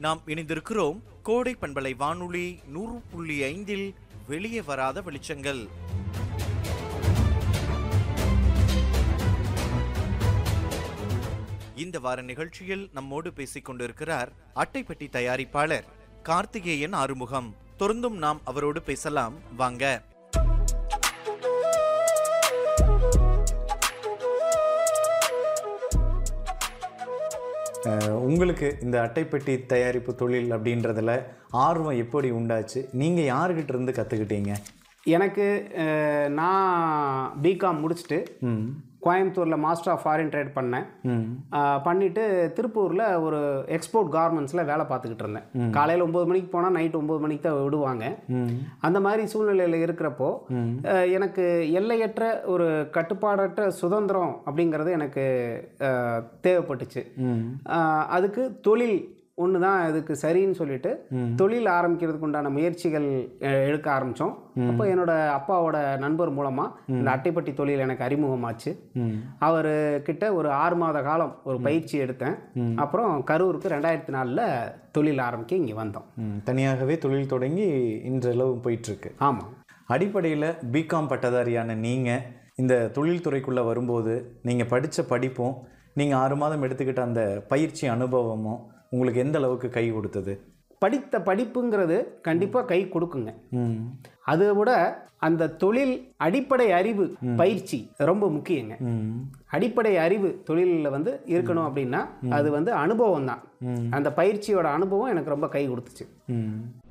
நாம் இணைந்திருக்கிறோம் கோடை பண்பலை வானொலி நூறு புள்ளி ஐந்தில் வெளியே வராத வெளிச்சங்கள் இந்த வார நிகழ்ச்சியில் நம்மோடு பேசிக் கொண்டிருக்கிறார் அட்டைப்பெட்டி தயாரிப்பாளர் கார்த்திகேயன் ஆறுமுகம் தொடர்ந்தும் நாம் அவரோடு பேசலாம் வாங்க அஹ், உங்களுக்கு இந்த அட்டைப்பெட்டி தயாரிப்பு தொழில் அப்படின்றதுல ஆர்வம் எப்படி உண்டாச்சு நீங்கள் யாருக்கிட்ட இருந்து கற்றுக்கிட்டீங்க எனக்கு அஹ், நான் பிகாம் முடிச்சுட்டு ம் கோயம்புத்தூரில் மாஸ்டர் ஆஃப் ஃபாரின் ட்ரேட் பண்ணேன் ம் அஹ், பண்ணிட்டு திருப்பூரில் ஒரு எக்ஸ்போர்ட் கார்மெண்ட்ஸில் வேலை பார்த்துக்கிட்டு இருந்தேன் காலையில் ஒம்பது மணிக்கு போனால் நைட் ஒம்பது மணிக்கு தான் விடுவாங்க ம் அந்த மாதிரி சூழ்நிலையில் இருக்கிறப்போ ம். அஹ், எனக்கு எல்லையற்ற ஒரு கட்டுப்பாடற்ற சுதந்திரம் அப்படிங்கிறது எனக்கு அஹ், தேவைப்பட்டுச்சு ம் அஹ், அதுக்கு தொழில் ஒன்று தான் இதுக்கு சரின்னு சொல்லிட்டு தொழில் ஆரம்பிக்கிறதுக்கு உண்டான முயற்சிகள் அஹ், எடுக்க ஆரம்பித்தோம் அப்போ என்னோட அப்பாவோட நண்பர் மூலமாக இந்த அட்டைப்பட்டி தொழில் எனக்கு அறிமுகமாச்சு ம் அவர் கிட்ட ஒரு ஆறு மாத காலம் ஒரு பயிற்சி எடுத்தேன் அப்புறம் கரூருக்கு ரெண்டாயிரத்தி நாலில் தொழில் ஆரம்பிக்க இங்கே வந்தோம் ம் தனியாகவே தொழில் தொடங்கி இன்றளவு போயிட்டுருக்கு ஆமாம் அடிப்படையில் பிகாம் பட்டதாரியான நீங்கள் இந்த தொழில்துறைக்குள்ளே வரும்போது நீங்கள் படித்த படிப்பும் நீங்கள் ஆறு மாதம் எடுத்துக்கிட்ட அந்த பயிற்சி அனுபவமும் உங்களுக்கு எந்த அளவுக்கு கை கொடுத்தது படித்த படிப்புங்கிறது கண்டிப்பாக கை கொடுக்குங்க ம் அதை விட அந்த தொழில் அடிப்படை அறிவு பயிற்சி ரொம்ப முக்கியங்க ம் அடிப்படை அறிவு தொழிலில் வந்து இருக்கணும் அப்படின்னா அது வந்து அனுபவம் தான் அந்த பயிற்சியோட அனுபவம் எனக்கு ரொம்ப கை கொடுத்துச்சு ம்